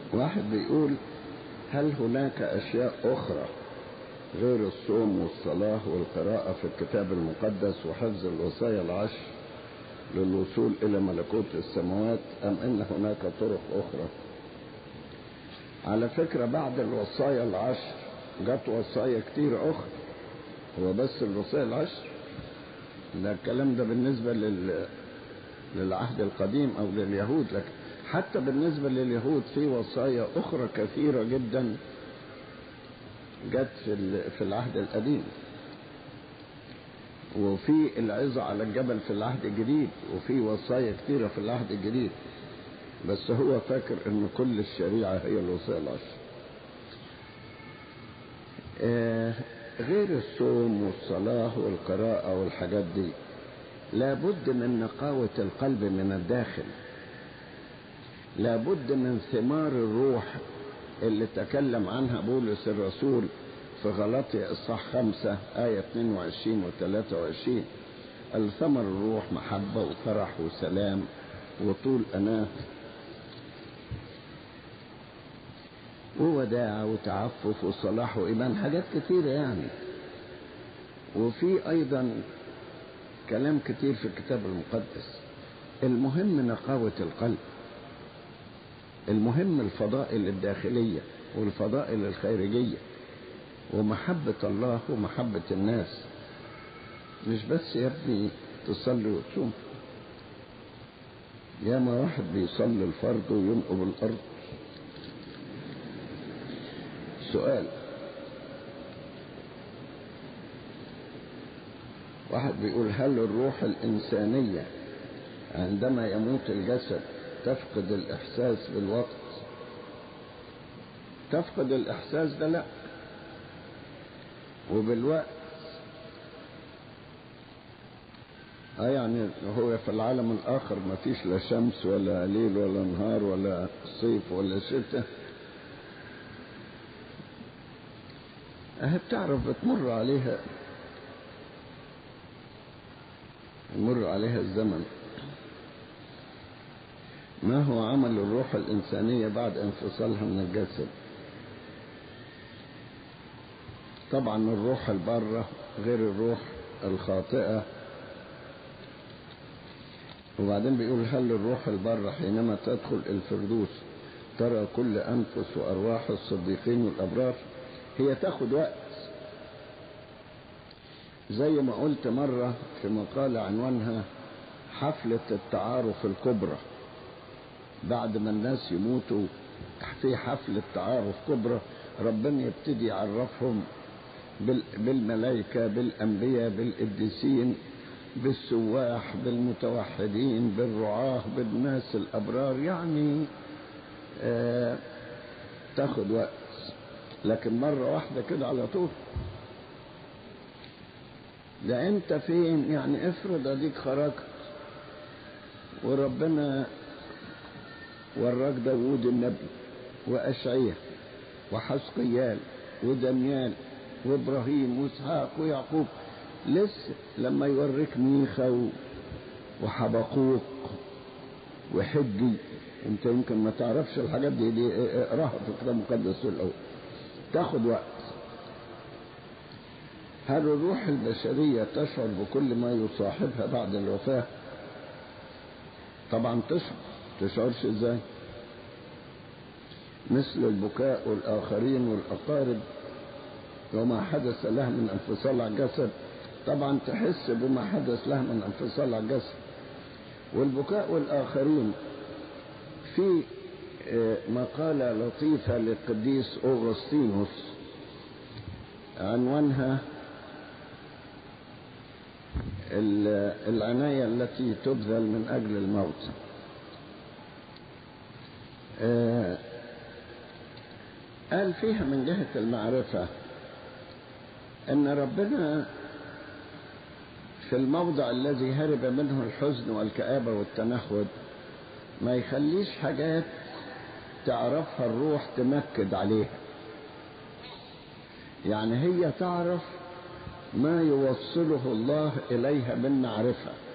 واحد بيقول هل هناك أشياء أخرى غير الصوم والصلاة والقراءة في الكتاب المقدس وحفظ الوصايا العشر للوصول إلى ملكوت السماوات أم إن هناك طرق أخرى على فكرة بعد الوصايا العشر جت وصايا كتير أخرى هو بس الوصايا العشر ده الكلام ده بالنسبة لل... للعهد القديم أو لليهود لكن حتى بالنسبة لليهود في وصايا أخرى كثيرة جدا جت في, ال... في العهد القديم وفي العظة على الجبل في العهد الجديد وفي وصايا كثيرة في العهد الجديد بس هو فاكر ان كل الشريعة هي الوصايا العشر آه غير الصوم والصلاة والقراءة والحاجات دي لابد من نقاوة القلب من الداخل لابد من ثمار الروح اللي تكلم عنها بولس الرسول في غلطي إصحاح خمسة آية 22 و 23 الثمر الروح محبة وفرح وسلام وطول أناه ووداع وتعفف وصلاح وإيمان حاجات كتيرة يعني وفي أيضا كلام كتير في الكتاب المقدس المهم نقاوة القلب المهم الفضائل الداخلية والفضائل الخارجية ومحبة الله ومحبة الناس مش بس يا ابني تصلي وتصوم ياما واحد بيصلي الفرض وينقب الأرض سؤال واحد بيقول هل الروح الإنسانية عندما يموت الجسد تفقد الإحساس بالوقت تفقد الإحساس ده لا وبالوقت اه يعني هو في العالم الآخر ما فيش لا شمس ولا ليل ولا نهار ولا صيف ولا شتاء اهي بتعرف بتمر عليها يمر عليها الزمن ما هو عمل الروح الإنسانية بعد انفصالها من الجسد طبعا الروح البارة غير الروح الخاطئة وبعدين بيقول هل الروح البارة حينما تدخل الفردوس ترى كل أنفس وأرواح الصديقين والأبرار هي تاخد وقت زي ما قلت مرة في مقالة عنوانها حفلة التعارف الكبرى بعد ما الناس يموتوا في حفلة تعارف كبرى ربنا يبتدي يعرفهم بالملائكة بالأنبياء بالقديسين بالسواح بالمتوحدين بالرعاة بالناس الأبرار يعني آه تاخد وقت لكن مرة واحدة كده على طول ده انت فين يعني افرض اديك خرجت وربنا وراك داوود النبي واشعياء وحسقيال ودانيال وابراهيم واسحاق ويعقوب لسه لما يوريك ميخا وحبقوق وحجي انت يمكن ما تعرفش الحاجات دي, دي اقراها في الكتاب المقدس الاول تاخد وقت هل الروح البشرية تشعر بكل ما يصاحبها بعد الوفاة طبعا تشعر تشعرش ازاي مثل البكاء والآخرين والأقارب وما حدث له من انفصال عن الجسد طبعا تحس بما حدث له من انفصال عن الجسد والبكاء والآخرين في مقالة لطيفة للقديس أوغسطينوس عنوانها العناية التي تبذل من أجل الموت قال فيها من جهة المعرفة أن ربنا في الموضع الذي هرب منه الحزن والكآبة والتنهد ما يخليش حاجات تعرفها الروح تمكد عليها يعني هي تعرف ما يوصله الله إليها من معرفة